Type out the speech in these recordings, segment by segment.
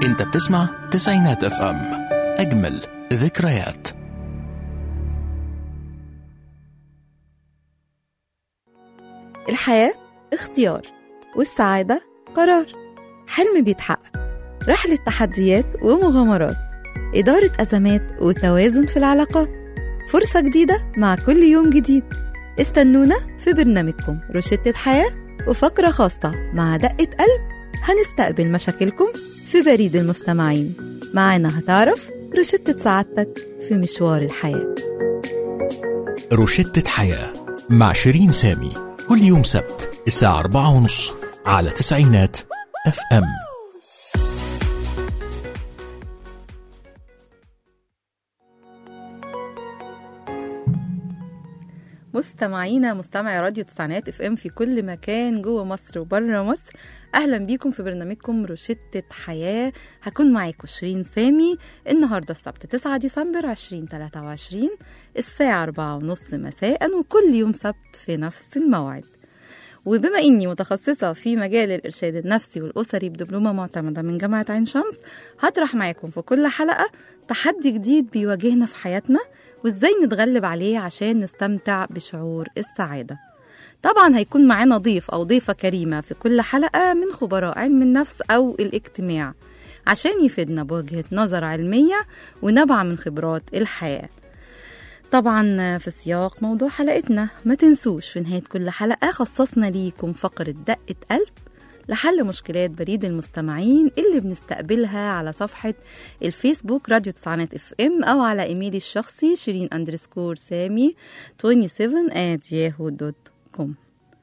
انت بتسمع تسعينات اف ام اجمل ذكريات الحياة اختيار والسعادة قرار حلم بيتحقق رحلة تحديات ومغامرات إدارة أزمات وتوازن في العلاقات فرصة جديدة مع كل يوم جديد استنونا في برنامجكم روشتة حياة وفقرة خاصة مع دقة قلب هنستقبل مشاكلكم في بريد المستمعين معانا هتعرف روشتة سعادتك في مشوار الحياة روشتة حياة مع شيرين سامي كل يوم سبت الساعة أربعة ونص على تسعينات اف ام مستمعينا مستمعي راديو تسعينات اف ام في كل مكان جوه مصر وبره مصر اهلا بيكم في برنامجكم روشتة حياة هكون معاكم شيرين سامي النهاردة السبت 9 ديسمبر 2023 الساعة 4 ونص مساء وكل يوم سبت في نفس الموعد وبما اني متخصصة في مجال الارشاد النفسي والاسري بدبلومة معتمدة من جامعة عين شمس هطرح معاكم في كل حلقة تحدي جديد بيواجهنا في حياتنا وازاي نتغلب عليه عشان نستمتع بشعور السعادة طبعا هيكون معانا ضيف أو ضيفة كريمة في كل حلقة من خبراء علم النفس أو الاجتماع عشان يفيدنا بوجهة نظر علمية ونبع من خبرات الحياة طبعا في سياق موضوع حلقتنا ما تنسوش في نهاية كل حلقة خصصنا ليكم فقرة دقة قلب لحل مشكلات بريد المستمعين اللي بنستقبلها على صفحة الفيسبوك راديو تسعينات اف ام أو على إيميلي الشخصي شيرين أندرسكور سامي 27 at yahoo دوت كوم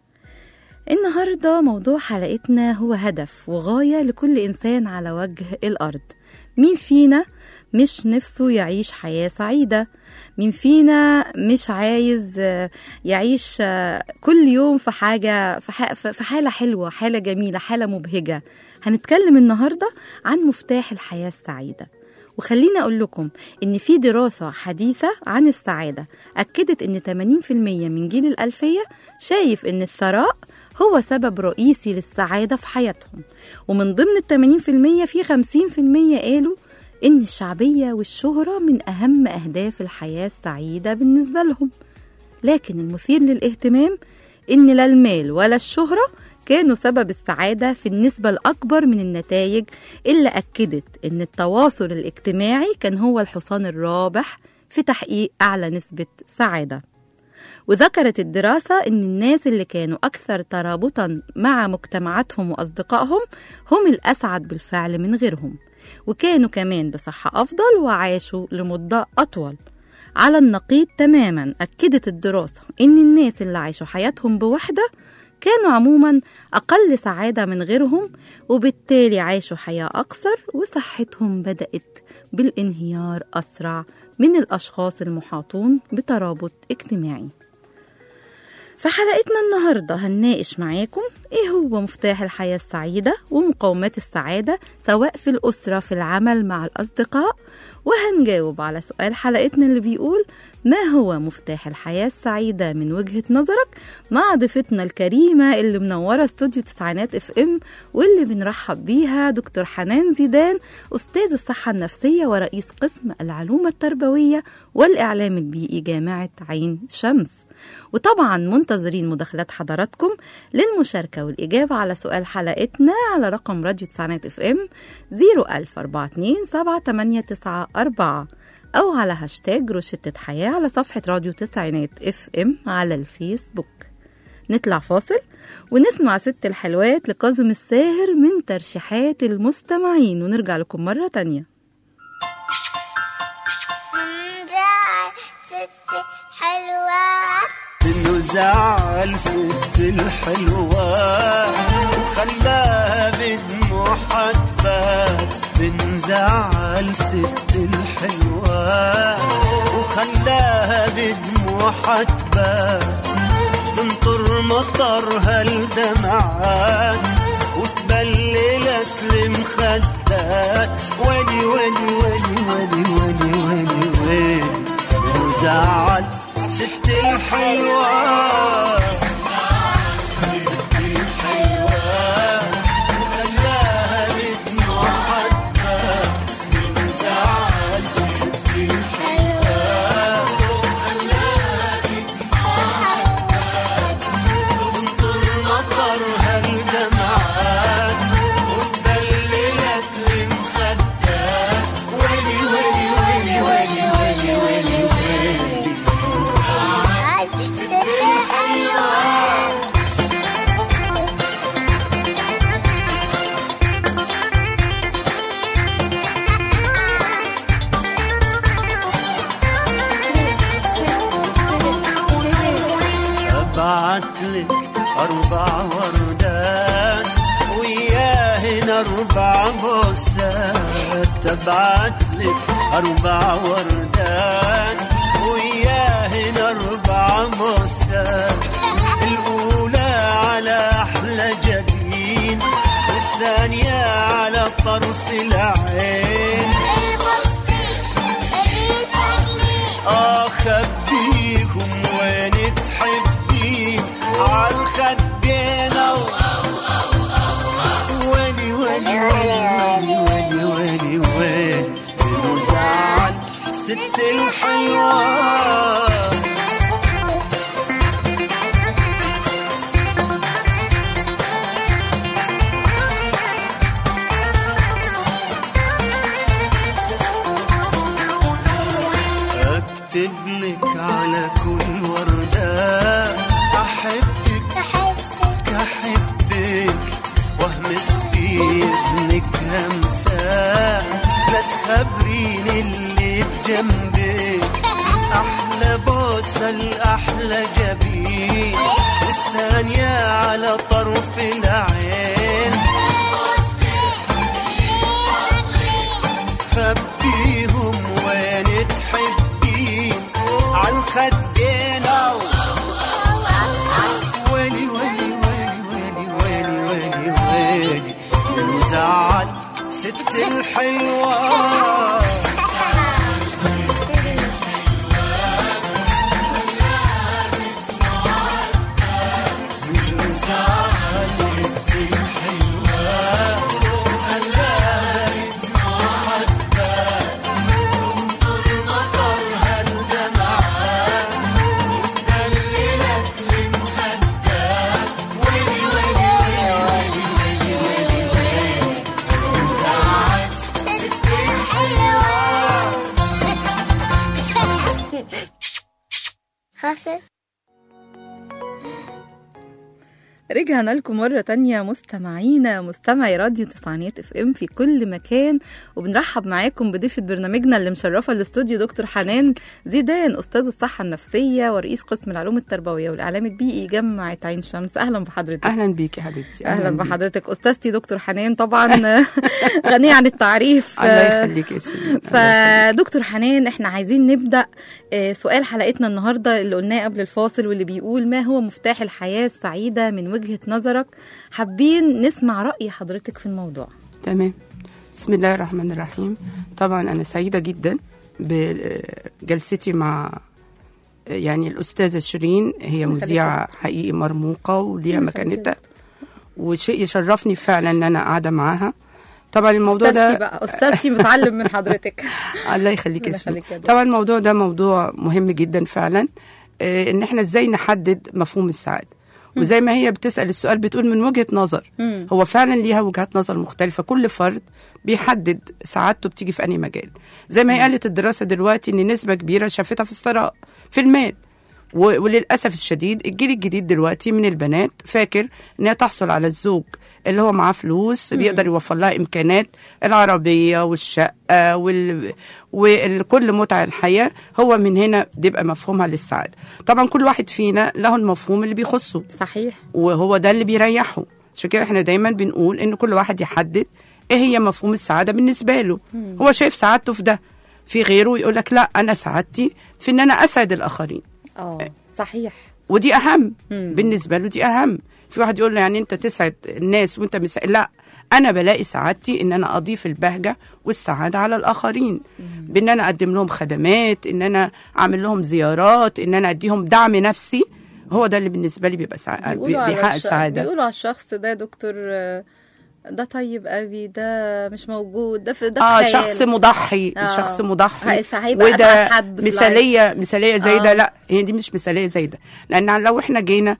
النهاردة موضوع حلقتنا هو هدف وغاية لكل إنسان على وجه الأرض مين فينا مش نفسه يعيش حياة سعيدة مين فينا مش عايز يعيش كل يوم في حاجة في حالة حلوة حالة جميلة حالة مبهجة هنتكلم النهاردة عن مفتاح الحياة السعيدة وخليني أقول لكم إن في دراسة حديثة عن السعادة أكدت إن 80% من جيل الألفية شايف إن الثراء هو سبب رئيسي للسعادة في حياتهم ومن ضمن ال 80% في 50% قالوا إن الشعبية والشهرة من أهم أهداف الحياة السعيدة بالنسبة لهم لكن المثير للاهتمام إن لا المال ولا الشهرة كانوا سبب السعادة في النسبة الأكبر من النتائج اللي أكدت إن التواصل الاجتماعي كان هو الحصان الرابح في تحقيق أعلى نسبة سعادة وذكرت الدراسة إن الناس اللي كانوا أكثر ترابطا مع مجتمعاتهم وأصدقائهم هم الأسعد بالفعل من غيرهم وكانوا كمان بصحة أفضل وعاشوا لمدة أطول على النقيض تماما أكدت الدراسة إن الناس اللي عاشوا حياتهم بوحدة كانوا عموما أقل سعادة من غيرهم وبالتالي عاشوا حياة أقصر وصحتهم بدأت بالانهيار أسرع من الأشخاص المحاطون بترابط اجتماعي في حلقتنا النهاردة هنناقش معاكم إيه هو مفتاح الحياة السعيدة ومقومات السعادة سواء في الأسرة في العمل مع الأصدقاء وهنجاوب على سؤال حلقتنا اللي بيقول ما هو مفتاح الحياة السعيدة من وجهة نظرك مع ضيفتنا الكريمة اللي منورة استوديو تسعينات اف ام واللي بنرحب بيها دكتور حنان زيدان أستاذ الصحة النفسية ورئيس قسم العلومة التربوية والإعلام البيئي جامعة عين شمس وطبعا منتظرين مداخلات حضراتكم للمشاركة والإجابة على سؤال حلقتنا على رقم راديو تسعينات اف ام 01042 أو على هاشتاج روشتة حياة على صفحة راديو تسعينات اف ام على الفيسبوك نطلع فاصل ونسمع ست الحلوات لكاظم الساهر من ترشيحات المستمعين ونرجع لكم مرة تانية انه زعل ست الحلوة وخلاها بدموعها تبات بنزعل ست الحلوة وخلاها بدموعها تبات تنطر مطرها الدمعات وتبللت المخدات ولي ولي ولي ولي ولي ولي ولي انه زعل ست الحلوة ست الحلوة وخلاها بدموعها تبات ابعتلك اربع وردات وياهن اربع مسات الاولى على احلى جبين والثانيه على طرف العين اخبيهم وين تحبين عالخدين ويلي ويلي ويلي ويلي ويلي ويلي المزعل ست الحلوة اكتب لك على كل وردة احبك احبك واهمس في اذنك همسة لا تخبريني اللي بجنبك احلى بوسة الاحلى جبين والثانية على طرف العين خبيهم وين تحبين عالخدين ويلي ويلي ويلي ويلي ويلي ويلي ويلي المزعل ست الحلوة خاصة رجعنا لكم مرة تانية مستمعينا مستمعي راديو تسعينات اف ام في كل مكان وبنرحب معاكم بضيفة برنامجنا اللي مشرفة الاستوديو دكتور حنان زيدان أستاذ الصحة النفسية ورئيس قسم العلوم التربوية والإعلام البيئي جامعة عين شمس أهلا بحضرتك اهلا بيك يا حبيبتي أهلا بيك. بحضرتك أستاذتي دكتور حنان طبعا غنية عن التعريف الله يخليك يا شيرين الله يخليك. فدكتور حنان احنا عايزين نبدا آه، سؤال حلقتنا النهارده اللي قلناه قبل الفاصل واللي بيقول ما هو مفتاح الحياه السعيده من وجهه نظرك حابين نسمع راي حضرتك في الموضوع تمام بسم الله الرحمن الرحيم طبعا انا سعيده جدا بجلستي مع يعني الاستاذه شيرين هي الله مذيعه حقيقي مرموقه وليها مكانتها وشيء يشرفني فعلا ان انا قاعده معاها طبعا الموضوع استاذتي ده بقى استاذتي متعلم من حضرتك الله يخليك الله يا شيرين. يخليك يا دكتور. طبعا الموضوع ده موضوع مهم جدا فعلا آه، ان احنا ازاي نحدد مفهوم السعاده وزي ما هي بتسال السؤال بتقول من وجهه نظر مم. هو فعلا ليها وجهات نظر مختلفه كل فرد بيحدد سعادته بتيجي في انهي مجال زي ما هي قالت الدراسه دلوقتي ان نسبه كبيره شافتها في الثراء في المال و- وللاسف الشديد الجيل الجديد دلوقتي من البنات فاكر انها تحصل على الزوج اللي هو معاه فلوس بيقدر يوفر لها امكانات العربيه والشقه وال... وكل متع الحياه هو من هنا بيبقى مفهومها للسعاده طبعا كل واحد فينا له المفهوم اللي بيخصه صحيح وهو ده اللي بيريحه عشان كده احنا دايما بنقول ان كل واحد يحدد ايه هي مفهوم السعاده بالنسبه له هو شايف سعادته في ده في غيره يقول لك لا انا سعادتي في ان انا اسعد الاخرين اه صحيح ودي اهم مم. بالنسبه له دي اهم في واحد يقول له يعني انت تسعد الناس وانت مس... لا انا بلاقي سعادتي ان انا اضيف البهجه والسعاده على الاخرين بان انا اقدم لهم خدمات ان انا اعمل لهم زيارات ان انا اديهم دعم نفسي هو ده اللي بالنسبه لي بيبقى سع... بي- بيقولوا على بيحقق الش... سعاده بيقولوا على الشخص ده يا دكتور آه، ده طيب قوي ده مش موجود ده في ده اه في شخص خيال. مضحي آه. شخص مضحي هيس- هيبقى وده أسعد حد في مثاليه مثاليه زي ده آه. لا هي دي مش مثاليه زي ده لان لو احنا جينا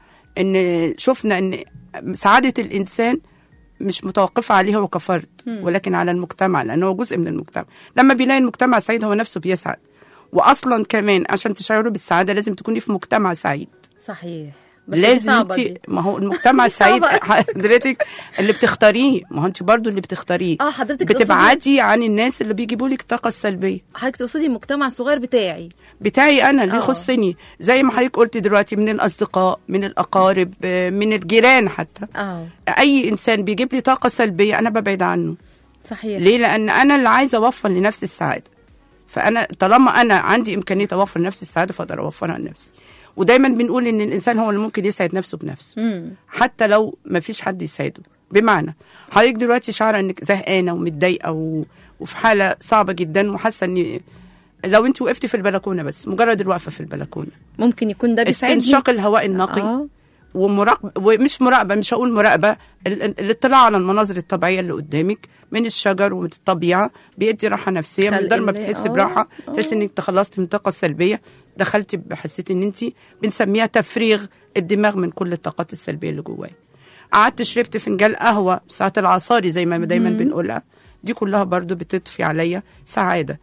ان شفنا ان سعاده الانسان مش متوقفه عليه هو كفرد ولكن على المجتمع لانه هو جزء من المجتمع لما بيلاقي المجتمع سعيد هو نفسه بيسعد واصلا كمان عشان تشعروا بالسعاده لازم تكوني في مجتمع سعيد صحيح بس دي لازم صعبة انت دي. ما هو المجتمع السعيد صعبة. حضرتك اللي بتختاريه ما هو انت برضو اللي بتختاريه اه حضرتك تقصدي- بتبعدي عن الناس اللي بيجيبوا لك الطاقه السلبيه حضرتك تقصدي المجتمع الصغير بتاعي بتاعي انا اللي آه. يخصني زي ما حضرتك قلت دلوقتي من الاصدقاء من الاقارب آه، من الجيران حتى اه اي انسان بيجيب لي طاقه سلبيه انا ببعد عنه صحيح ليه لان انا اللي عايزه اوفر لنفسي السعاده فانا طالما انا عندي امكانيه اوفر لنفسي السعاده فاقدر اوفرها لنفسي ودايما بنقول ان الانسان هو اللي ممكن يسعد نفسه بنفسه مم. حتى لو ما فيش حد يساعده بمعنى حضرتك دلوقتي شعره انك زهقانه ومتضايقه و... وفي حاله صعبه جدا وحاسه ان لو انت وقفتي في البلكونه بس مجرد الوقفه في البلكونه ممكن يكون ده بيساعدني استنشاق الهواء النقي اه ومراقبه ومش مراقبه مش هقول مراقبه ال- ال- الاطلاع على المناظر الطبيعيه اللي قدامك من الشجر ومن الطبيعه بيدي راحه نفسيه من خلق غير ما الله. بتحسي آه، براحه آه. تحسي انك تخلصتي من الطاقه السلبيه دخلتي حسيتي ان انت بنسميها تفريغ الدماغ من كل الطاقات السلبيه اللي جواي قعدت شربت فنجان قهوه ساعه العصاري زي ما دايما بنقولها دي كلها برضو بتضفي عليا سعاده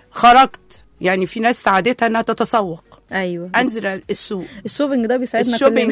خرجت يعني في ناس سعادتها انها تتسوق ايوه انزل السوق الشوبينج ده بيساعدنا الشوبينج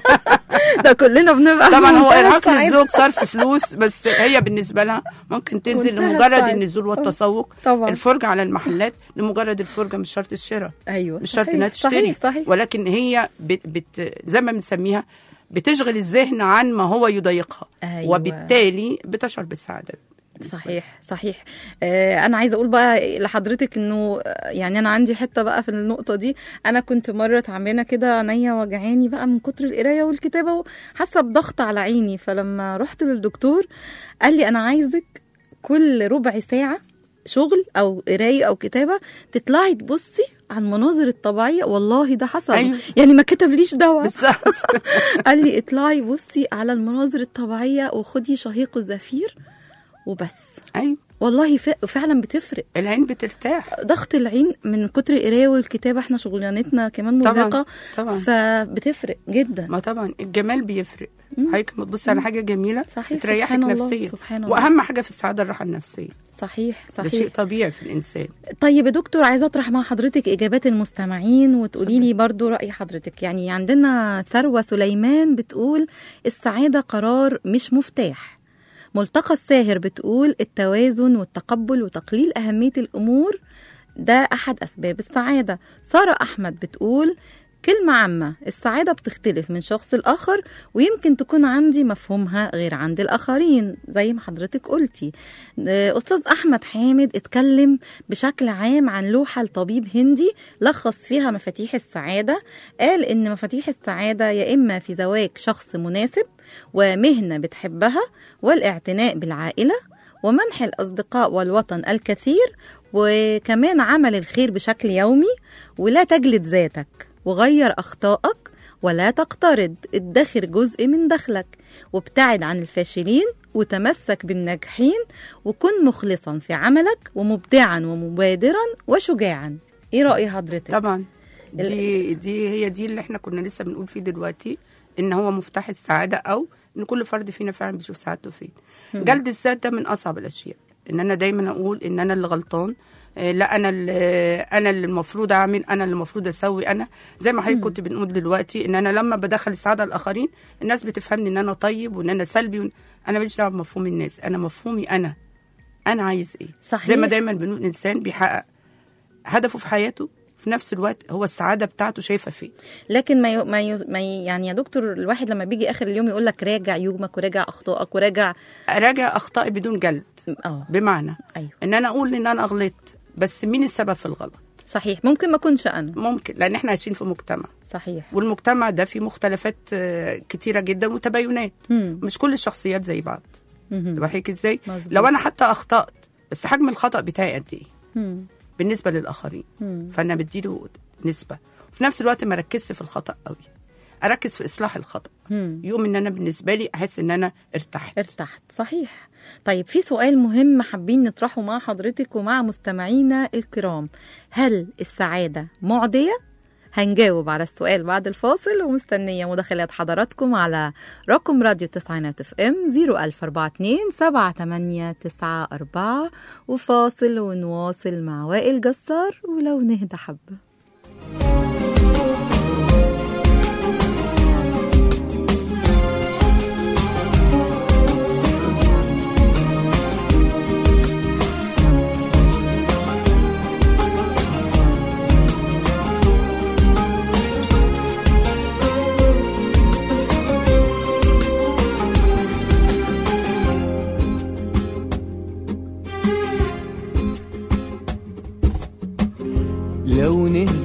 كلنا ده كلنا بنبقى طبعا هو منتهى ارهاق السعادة. للزوج صرف فلوس بس هي بالنسبه لها ممكن تنزل منتهى لمجرد السعادة. النزول والتسوق طبعا. الفرجه على المحلات لمجرد الفرجه مش شرط الشراء ايوه مش شرط صحيح، انها تشتري صحيح صحيح ولكن هي بت بت زي ما بنسميها بتشغل الذهن عن ما هو يضايقها أيوة. وبالتالي بتشعر بالسعاده صحيح صحيح آه انا عايزه اقول بقى لحضرتك انه آه، يعني انا عندي حته بقى في النقطه دي انا كنت مره تعبانه كده عينيا وجعاني بقى من كتر القرايه والكتابه وحاسه بضغط على عيني فلما رحت للدكتور قال لي انا عايزك كل ربع ساعه شغل او قرايه او كتابه تطلعي تبصي على المناظر الطبيعيه والله ده حصل أيوة. يعني ما كتبليش دواء بالظبط قال لي اطلعي بصي على المناظر الطبيعيه وخدي شهيق الزفير وبس ايوه والله ف- فعلا بتفرق العين بترتاح ضغط العين من كتر القرايه والكتابه احنا شغلانتنا كمان طبعاً، مرهقه طبعا فبتفرق جدا ما طبعا الجمال بيفرق مم. حضرتك لما تبصي على حاجه جميله صحيح بتريحك سبحان الله نفسيا سبحان الله واهم حاجه في السعاده الراحه النفسيه صحيح ده شيء صحيح طبيعي في الانسان طيب يا دكتور عايزه اطرح مع حضرتك اجابات المستمعين وتقولي لي برضو راي حضرتك يعني عندنا ثروه سليمان بتقول السعاده قرار مش مفتاح ملتقى الساهر بتقول التوازن والتقبل وتقليل اهميه الامور ده احد اسباب السعاده ساره احمد بتقول كلمة عامة السعادة بتختلف من شخص لآخر ويمكن تكون عندي مفهومها غير عند الآخرين زي ما حضرتك قلتي آه، أستاذ أحمد حامد اتكلم بشكل عام عن لوحة لطبيب هندي لخص فيها مفاتيح السعادة قال إن مفاتيح السعادة يا إما في زواج شخص مناسب ومهنة بتحبها والاعتناء بالعائلة ومنح الأصدقاء والوطن الكثير وكمان عمل الخير بشكل يومي ولا تجلد ذاتك وغير أخطائك ولا تقترض ادخر جزء من دخلك وابتعد عن الفاشلين وتمسك بالناجحين وكن مخلصا في عملك ومبدعا ومبادرا وشجاعا ايه رأي حضرتك؟ طبعا دي دي هي دي اللي احنا كنا لسه بنقول فيه دلوقتي ان هو مفتاح السعاده او ان كل فرد فينا فعلا بيشوف سعادته فين جلد الذات ده من اصعب الاشياء ان انا دايما اقول ان انا اللي غلطان آه، لا انا اللي انا اللي المفروض اعمل انا اللي المفروض اسوي انا زي ما حضرتك كنت بنقول دلوقتي ان انا لما بدخل السعاده الاخرين الناس بتفهمني ان انا طيب وان انا سلبي وإن انا ماليش دعوه بمفهوم الناس انا مفهومي انا انا عايز ايه صحيح. زي ما دايما بنقول الانسان بيحقق هدفه في حياته في نفس الوقت هو السعاده بتاعته شايفه فين لكن ما, ي... ما, ي... ما ي... يعني يا دكتور الواحد لما بيجي اخر اليوم يقول لك راجع يومك وراجع اخطائك وراجع اراجع اخطائي بدون جلد اه بمعنى ايوه ان انا اقول ان انا غلطت بس مين السبب في الغلط صحيح ممكن ما اكونش انا ممكن لان احنا عايشين في مجتمع صحيح والمجتمع ده فيه مختلفات آه، كتيره جدا وتباينات مم. مش كل الشخصيات زي بعض مهم. تبقى ازاي مظبوط. لو انا حتى اخطات بس حجم الخطا بتاعي قد ايه مم. بالنسبه للاخرين مم. فانا بديله نسبه وفي نفس الوقت ما ركزش في الخطا قوي اركز في اصلاح الخطا مم. يوم ان انا بالنسبه لي احس ان انا ارتحت ارتحت صحيح طيب في سؤال مهم حابين نطرحه مع حضرتك ومع مستمعينا الكرام هل السعادة معدية؟ هنجاوب على السؤال بعد الفاصل ومستنية مداخلات حضراتكم على رقم راديو تسعينات اف ام 01042 7894 وفاصل ونواصل مع وائل جسار ولو نهدى حبة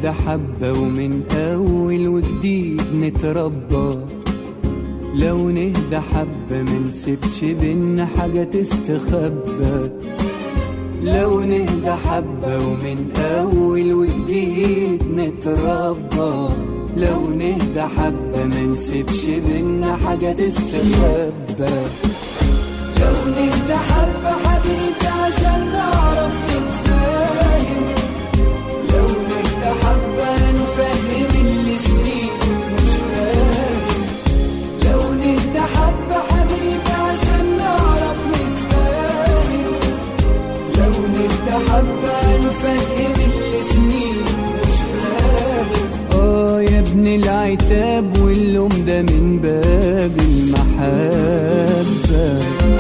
نهدى حبة ومن أول وجديد نتربى لو نهدى حبة منسيبش بينا حاجة تستخبى لو نهدى حبة ومن أول وجديد نتربى لو نهدى حبة منسيبش بينا حاجة تستخبى لو نهدى حبة حبيبي عشان نعرف نتفاهم لو نهدى حبة نفهم اللي سنين مش فاهم لو نهدى حبة حبيبي عشان نعرف نتفاهم لو نهدى حبة نفهم اللي سنين مش فاهم اه يا ابن العتاب واللوم ده من باب المحبه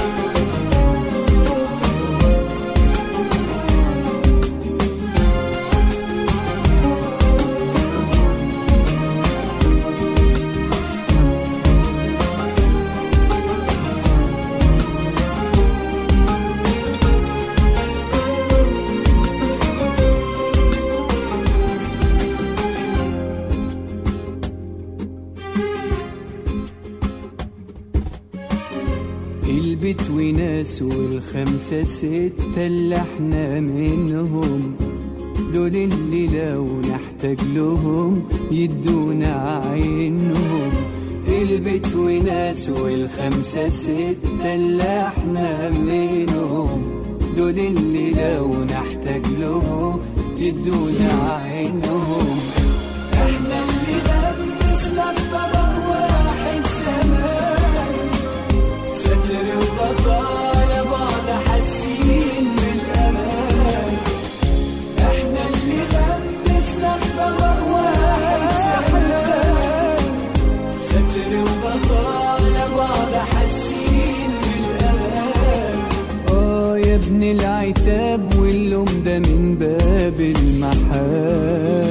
البيت وناس والخمسة ستة اللي احنا منهم دول اللي لو نحتاج لهم يدونا عينهم البيت وناس والخمسة ستة اللي احنا منهم دول اللي لو نحتاج لهم يدونا عينهم احنا اللي لبسنا الطبق واحد زمان ستر وبطالة بعض حاسين بالأمان احنا اللي لبسنا الطبق واحد زمان ستر وبطالة بعض حاسين بالأمان اه يا ابن العتاب واللوم ده من باب المحبة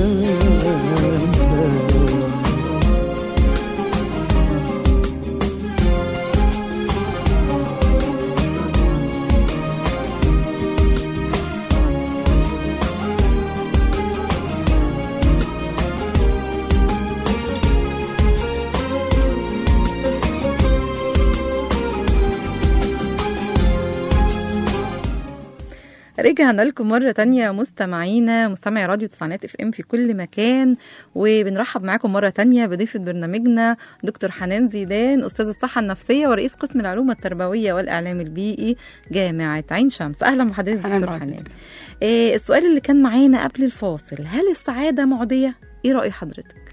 رجعنا لكم مرة تانية مستمعينا مستمعي راديو تسعينات اف ام في كل مكان وبنرحب معاكم مرة تانية بضيفة برنامجنا دكتور حنان زيدان أستاذ الصحة النفسية ورئيس قسم العلوم التربوية والإعلام البيئي جامعة عين شمس أهلا بحضرتك أهلاً دكتور بحضرتك. حنان إيه السؤال اللي كان معانا قبل الفاصل هل السعادة معدية؟ إيه رأي حضرتك؟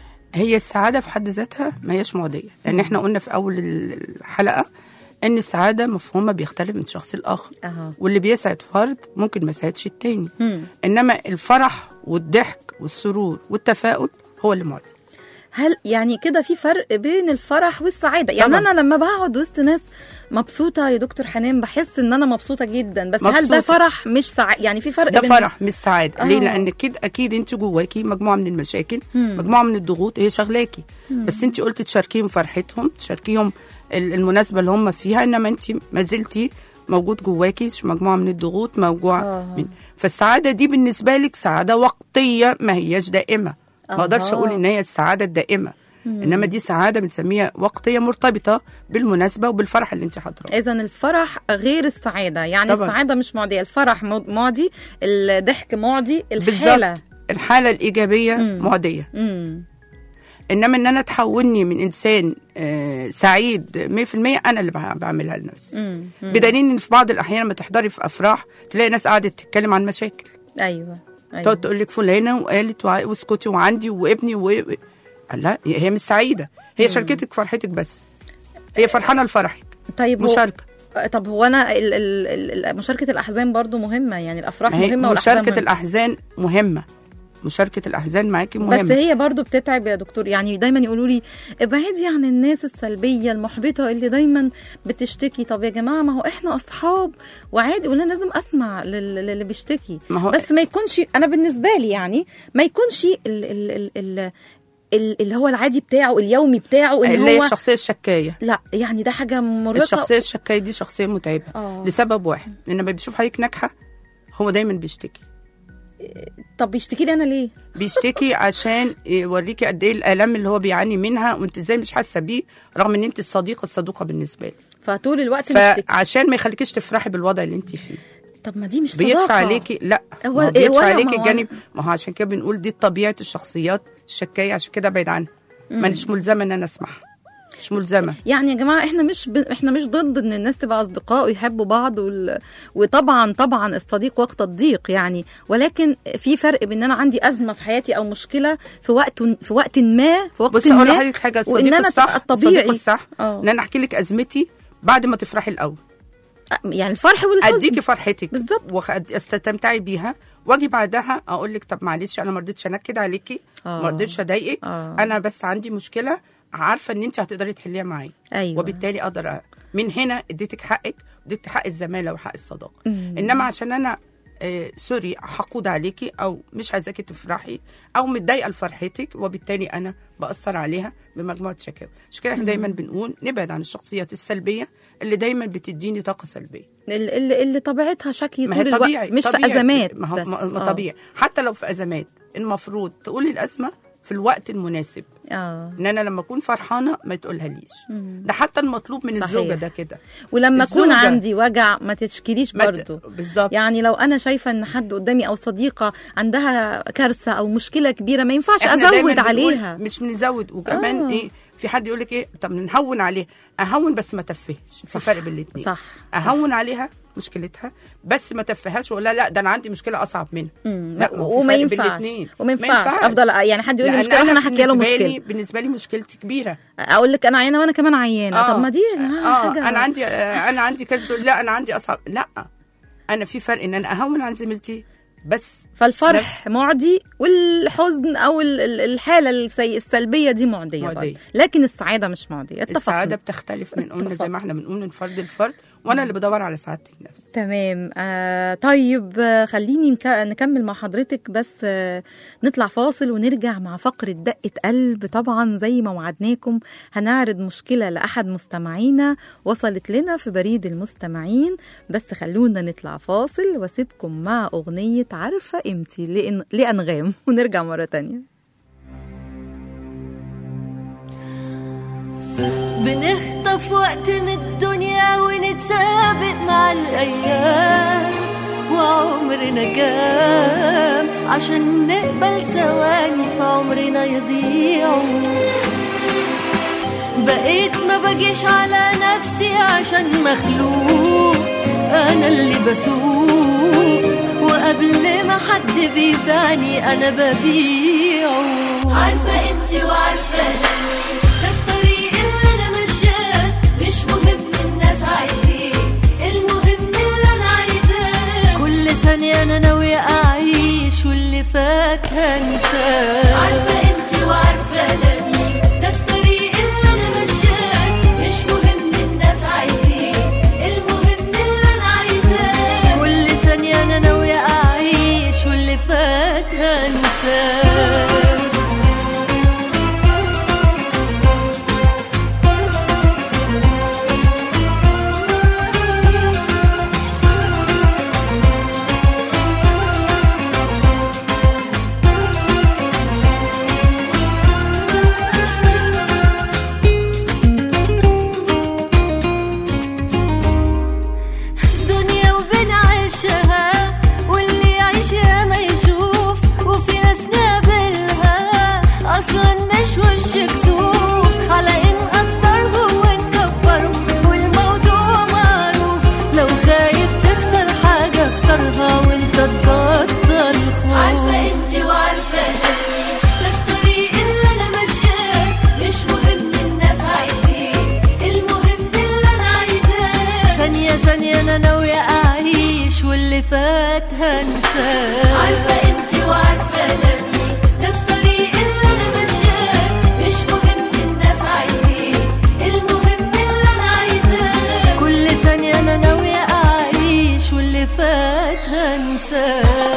هي السعادة في حد ذاتها ما هيش معدية لأن احنا قلنا في أول الحلقة إن السعادة مفهومها بيختلف من شخص لآخر أها واللي بيسعد فرد ممكن ما يسعدش التاني مم. إنما الفرح والضحك والسرور والتفاؤل هو اللي معدي هل يعني كده في فرق بين الفرح والسعادة يعني طبعاً. أنا لما بقعد وسط ناس مبسوطة يا دكتور حنان بحس إن أنا مبسوطة جدا بس هل ده مبسوطة. فرح مش سعادة يعني في فرق ده بين فرح مش سعادة آه. ليه لأن كده أكيد أنت جواكي مجموعة من المشاكل مم. مجموعة من الضغوط هي شغلاكي بس أنت قلت تشاركيهم فرحتهم تشاركيهم ال- المناسبة اللي هم فيها إنما أنت ما زلتي موجود جواكي مجموعة من الضغوط موجوعة آه. من فالسعادة دي بالنسبة لك سعادة وقتية ما هياش دائمة ما اقدرش أها. اقول ان هي السعاده الدائمه انما دي سعاده بنسميها وقتيه مرتبطه بالمناسبه وبالفرح اللي انت حاطاه إذا الفرح غير السعادة يعني طبعاً. السعادة مش معدية الفرح مو- معدي الضحك معدي الحالة بالظبط الحاله الايجابيه مم. معديه مم. انما ان انا تحولني من انسان آه سعيد 100% انا اللي بع- بعملها لنفسي مم. مم. بدليل ان في بعض الاحيان لما تحضري في افراح تلاقي ناس قعدت تتكلم عن مشاكل أيوة تقعد أيوة تقول لك فلانه وقالت وع- واسكتي وعندي وابني و لا هي مش سعيده هي شاركتك فرحتك بس هي فرحانه لفرحك طيب هو- مشاركه طب هو أنا ال ال ال مشاركة الأحزان برضو مهمة يعني الأفراح ما هي مهمة والأحزان مشاركه مهمة. الاحزان مهمه مشاركه الاحزان معاكي بس مهمه هي برضو بتتعب يا دكتور يعني دايما يقولوا لي ابعدي عن الناس السلبيه المحبطه اللي دايما بتشتكي طب يا جماعه ما هو احنا اصحاب وعادي ولا لازم اسمع لل- للي بيشتكي ما هو- بس ما يكونش انا بالنسبه لي يعني ما يكونش ال ال ال ال ال اللي هو العادي بتاعه اليومي بتاعه ان اللي هي هو الشخصيه الشكايه لا يعني ده حاجه مرهقه الشخصيه الشكايه دي شخصيه متعبه آه. لسبب واحد لما بيشوف حضرتك ناجحه هو دايما بيشتكي طب بيشتكي لي انا ليه بيشتكي عشان يوريكي قد ايه الالام اللي هو بيعاني منها وانت ازاي مش حاسه بيه رغم ان انت الصديقه الصدوقه بالنسبه له فطول الوقت بيشتكي فعشان ما يخليكيش تفرحي بالوضع اللي انت فيه طب ما دي مش صداقه بيدفع عليكي لا هو- ما هو بيدفع هو أنا- عليكي ما هو الجانب ما هو عشان كده بنقول دي طبيعه الشخصيات الشكايه عشان كده ابعد عنها مانيش ملزمه ان انا اسمعها مش ملزمه يعني يا جماعه احنا مش ب... احنا مش ضد ان الناس تبقى اصدقاء ويحبوا بعض وال... وطبعا طبعا الصديق وقت الضيق يعني ولكن في فرق بين ان انا عندي ازمه في حياتي او مشكله في وقت في وقت ما في وقت بص اقول ما لحضرتك حاجه وان الصديق انا الصح تبقى الطبيعي الصديق الصح اه. ان انا احكي لك ازمتي بعد ما تفرحي الاول يعني الفرح والحزن اديكي فرحتك بالظبط. واستمتعي بيها واجي بعدها اقول لك طب معلش انا ما رضيتش انكد عليكي آه. ما رضيتش اضايقك آه. انا بس عندي مشكله عارفه ان انت هتقدري تحليها معايا ايوه وبالتالي اقدر أ- من هنا اديتك حقك اديتك حق الزماله وحق الصداقه مم. انما عشان انا آه سوري حقود عليكي او مش عايزاكي تفرحي او متضايقه لفرحتك وبالتالي انا باثر عليها بمجموعه شكاوى عشان كده احنا دايما بنقول نبعد عن الشخصيات السلبيه اللي دايما بتديني طاقه سلبيه اللي, اللي, اللي طبيعتها شكي ما طول هي طبيعي الوقت مش طبيعي. في ازمات ما هو بس. ما ما آه. طبيعي حتى لو في ازمات المفروض تقولي الازمه في الوقت المناسب اه ان انا لما اكون فرحانه ما تقولها ليش مم. ده حتى المطلوب من صحيح. الزوجه ده كده ولما اكون الزوجة. عندي وجع ما تشكيليش ما ت- برضو بالظبط يعني لو انا شايفه ان حد قدامي او صديقه عندها كارثه او مشكله كبيره ما ينفعش إحنا دايماً ازود بنقول عليها مش بنزود وكمان آه. ايه في حد يقول لك ايه طب نهون عليها اهون بس ما تفهش في صح. فرق بين الاثنين صح اهون عليها مشكلتها بس ما تفهاش ولا لا ده انا عندي مشكله اصعب منها مم. لا ما هو في وما فرق بين ينفعش الاتنين. وما ما ينفعش ينفعش. افضل يعني حد يقول لي لأن مشكله أنا انا حكي له بالنسبة مشكله لي بالنسبه لي مشكلتي كبيره اقول لك انا عيانه وانا كمان عيانه طب ما دي يا جماعة اه حاجه انا عندي آه انا عندي كذا تقول لا انا عندي اصعب لا انا في فرق ان انا اهون عن زميلتي بس فالفرح معدي والحزن او ال- ال- الحاله السي... السلبيه دي معديه معدية. برضه. لكن السعاده مش معديه اتفقنا السعاده بتختلف من قلنا زي ما احنا بنقول من فرد لفرد وانا اللي بدور على سعاده النفس تمام آه طيب آه خليني نك- نكمل مع حضرتك بس آه نطلع فاصل ونرجع مع فقرة دقة قلب طبعا زي ما وعدناكم هنعرض مشكلة لأحد مستمعينا وصلت لنا في بريد المستمعين بس خلونا نطلع فاصل واسيبكم مع أغنية عارفة قيمتي لأن... لأنغام ونرجع مرة تانية بنخطف وقت من الدنيا ونتسابق مع الأيام وعمرنا جام عشان نقبل ثواني في عمرنا يضيعوا بقيت ما بجيش على نفسي عشان مخلوق أنا اللي بسوق وقبل ما حد بيباني أنا ببيعه عارفة قيمتي وعارفة دني ده الطريق اللي أنا ماشياه مش مهم الناس عايزين المهم اللي أنا عايزاه كل ثانية أنا ناوية أعيش واللي فات هنساه عارفة قيمتي وعارفة دني ده الطريق اللي أنا ماشياه مش مهم الناس عايزين المهم اللي أنا عايزاه كل ثانية أنا ناوية أعيش واللي فات هنساه دنيا وبنعيشها واللي يعيشها ما يشوف وفي ناس نقابلها اصلا مش وش كسوف على ان نقدرهم ونكبرهم والموضوع معروف لو خايف تخسر حاجه اخسرها وانت تبطل خوف عارفه انت وعارفه دني ده الطريق اللي انا ماشياه مش مهم الناس عايزين المهم اللي انا عايزاه ثانية ثانية أنا ناوية أعيش واللي فات هنساه عارفة أنت وعارفة دمي ده الطريق اللي أنا ماشياه مش مهم الناس عايزين المهم اللي أنا عايزاه كل ثانية أنا ناوية أعيش واللي فات هنساه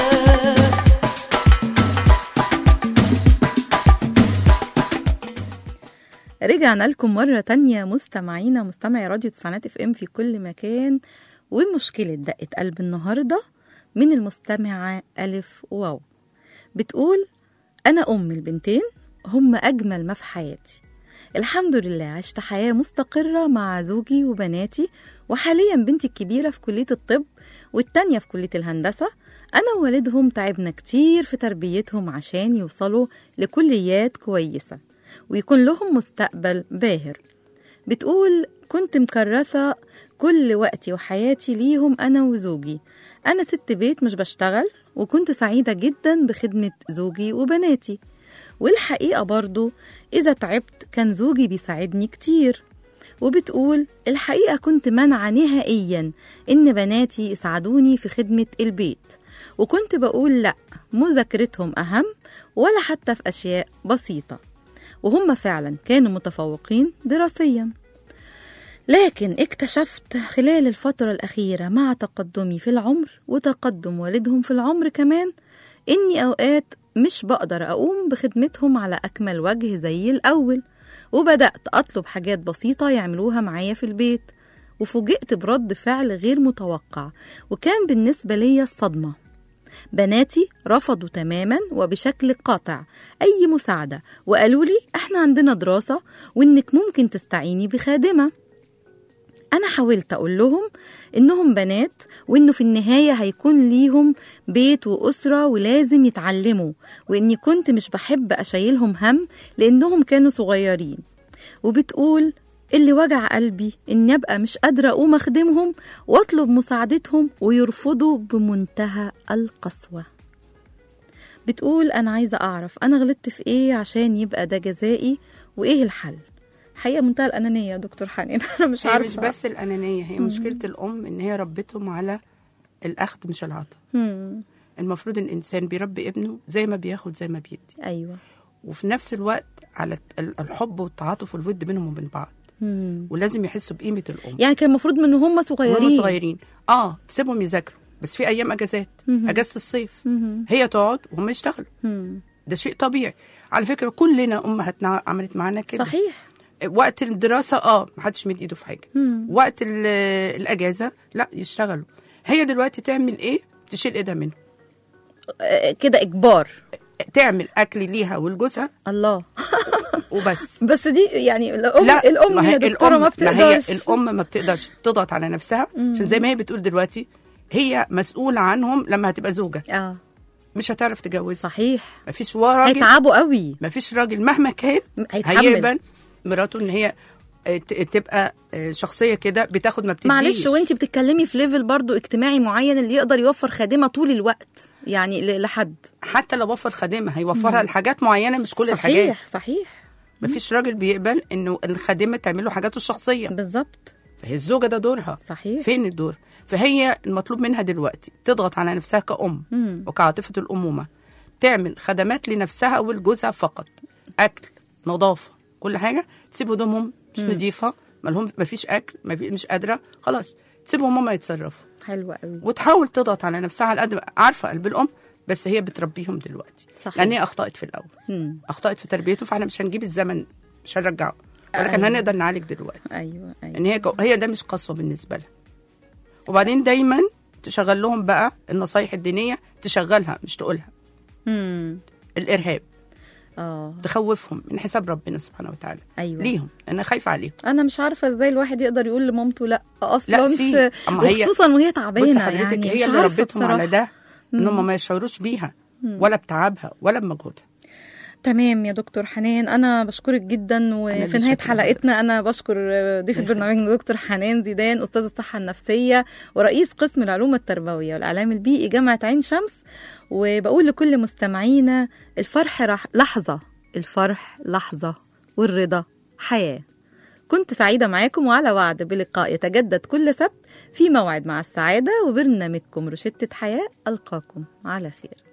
رجعنا لكم مرة تانية مستمعينا مستمعي راديو تسعينات اف ام في كل مكان ومشكلة دقة قلب النهاردة من المستمعة ألف واو بتقول أنا أم البنتين هم أجمل ما في حياتي الحمد لله عشت حياة مستقرة مع زوجي وبناتي وحاليا بنتي الكبيرة في كلية الطب والتانية في كلية الهندسة أنا ووالدهم تعبنا كتير في تربيتهم عشان يوصلوا لكليات كويسة ويكون لهم مستقبل باهر بتقول كنت مكرثة كل وقتي وحياتي ليهم أنا وزوجي أنا ست بيت مش بشتغل وكنت سعيدة جدا بخدمة زوجي وبناتي والحقيقة برضو إذا تعبت كان زوجي بيساعدني كتير وبتقول الحقيقة كنت منع نهائيا إن بناتي يساعدوني في خدمة البيت وكنت بقول لأ مذاكرتهم أهم ولا حتى في أشياء بسيطة وهم فعلا كانوا متفوقين دراسيا لكن اكتشفت خلال الفترة الأخيرة مع تقدمي في العمر وتقدم والدهم في العمر كمان إني أوقات مش بقدر أقوم بخدمتهم على أكمل وجه زي الأول وبدأت أطلب حاجات بسيطة يعملوها معايا في البيت وفوجئت برد فعل غير متوقع وكان بالنسبة لي الصدمة بناتي رفضوا تماما وبشكل قاطع أي مساعدة وقالوا لي إحنا عندنا دراسة وإنك ممكن تستعيني بخادمة أنا حاولت أقول لهم إنهم بنات وإنه في النهاية هيكون ليهم بيت وأسرة ولازم يتعلموا وإني كنت مش بحب أشيلهم هم لأنهم كانوا صغيرين وبتقول اللي وجع قلبي إني أبقى مش قادرة أقوم أخدمهم وأطلب مساعدتهم ويرفضوا بمنتهى القسوة بتقول أنا عايزة أعرف أنا غلطت في إيه عشان يبقى ده جزائي وإيه الحل حقيقة منتهى الأنانية يا دكتور حنين أنا مش هي عارفة مش بس الانانيه هي مشكله الام ان هي ربتهم على الاخذ مش العطاء مم. المفروض الانسان بيربي ابنه زي ما بياخد زي ما بيدي أيوة وفي نفس الوقت على ال- الحب والتعاطف والود بينهم وبين بعض مم. ولازم يحسوا بقيمه الام يعني كان المفروض من هم صغيرين وهم صغيرين اه تسيبهم يذاكروا بس في ايام اجازات مهم. اجازه الصيف مهم. هي تقعد وهم يشتغلوا مم. ده شيء طبيعي على فكره كلنا امهاتنا عملت معانا كده صحيح وقت الدراسه اه ما حدش مد ايده في حاجه مم. وقت ال- الاجازه لا يشتغلوا هي دلوقتي تعمل ايه تشيل ايدها منه آه، كده إجبار تعمل اكل ليها ولجوزها الله وبس بس دي يعني الأم لا الأم ما هي يا دكتورة ما الأم ما هي بتقدرش الام ما بتقدرش تضغط على نفسها عشان زي ما هي بتقول دلوقتي هي مسؤوله عنهم لما هتبقى زوجه اه مش هتعرف تتجوز صحيح ما فيش راجل هيتعبوا قوي ما فيش راجل مهما كان هيتحمل. هيقبل مراته ان هي آه، ت- تبقى آه، شخصيه كده بتاخد ما بتديش معلش وانت بتتكلمي في ليفل برضو اجتماعي معين اللي يقدر يوفر خادمة طول الوقت يعني ل- لحد حتى لو وفر خادمه هيوفرها لحاجات معينه مش كل الحاجات صحيح صحيح ما فيش راجل بيقبل انه الخادمه تعمل له حاجاته الشخصيه بالظبط فهي الزوجه ده دورها صحيح فين الدور فهي المطلوب منها دلوقتي تضغط على نفسها كأم مم. وكعاطفة الأمومة تعمل خدمات لنفسها ولجوزها فقط أكل نظافة كل حاجة تسيب هدومهم مش نظيفة مالهم مفيش أكل مفي مش قادرة خلاص تسيبهم هما يتصرفوا حلوة قوي وتحاول تضغط على نفسها على قد ما- عارفة قلب الأم بس هي بتربيهم دلوقتي صحيح. لأن هي أخطأت في الأول مم. أخطأت في تربيته فاحنا مش هنجيب الزمن مش هنرجعه ولكن أيوة. هنقدر نعالج دلوقتي ايوه ايوه ان هي جو- هي ده مش قسوه بالنسبه لها وبعدين دايما تشغل لهم بقى النصايح الدينيه تشغلها مش تقولها مم. الارهاب اه تخوفهم من حساب ربنا سبحانه وتعالى ايوه ليهم انا خايفه عليهم انا مش عارفه ازاي الواحد يقدر يقول لمامته لا اصلا لا، في. أما هي- وخصوصا وهي بص تعبانه حضرتك يعني هي مش اللي عارفة ربتهم على بصراحة. ده ان هم ما يشعروش بيها ولا بتعبها ولا بمجهودها تمام يا دكتور حنان انا بشكرك جدا أنا وفي اللي نهايه شاكرة حلقتنا انا بشكر ضيف البرنامج دكتور حنان زيدان استاذ الصحه النفسيه ورئيس قسم العلوم التربويه والاعلام البيئي جامعه عين شمس وبقول لكل مستمعينا الفرح رح لحظه الفرح لحظه والرضا حياه كنت سعيدة معاكم وعلى وعد بلقاء يتجدد كل سبت في موعد مع السعادة وبرنامجكم روشتة حياة ألقاكم على خير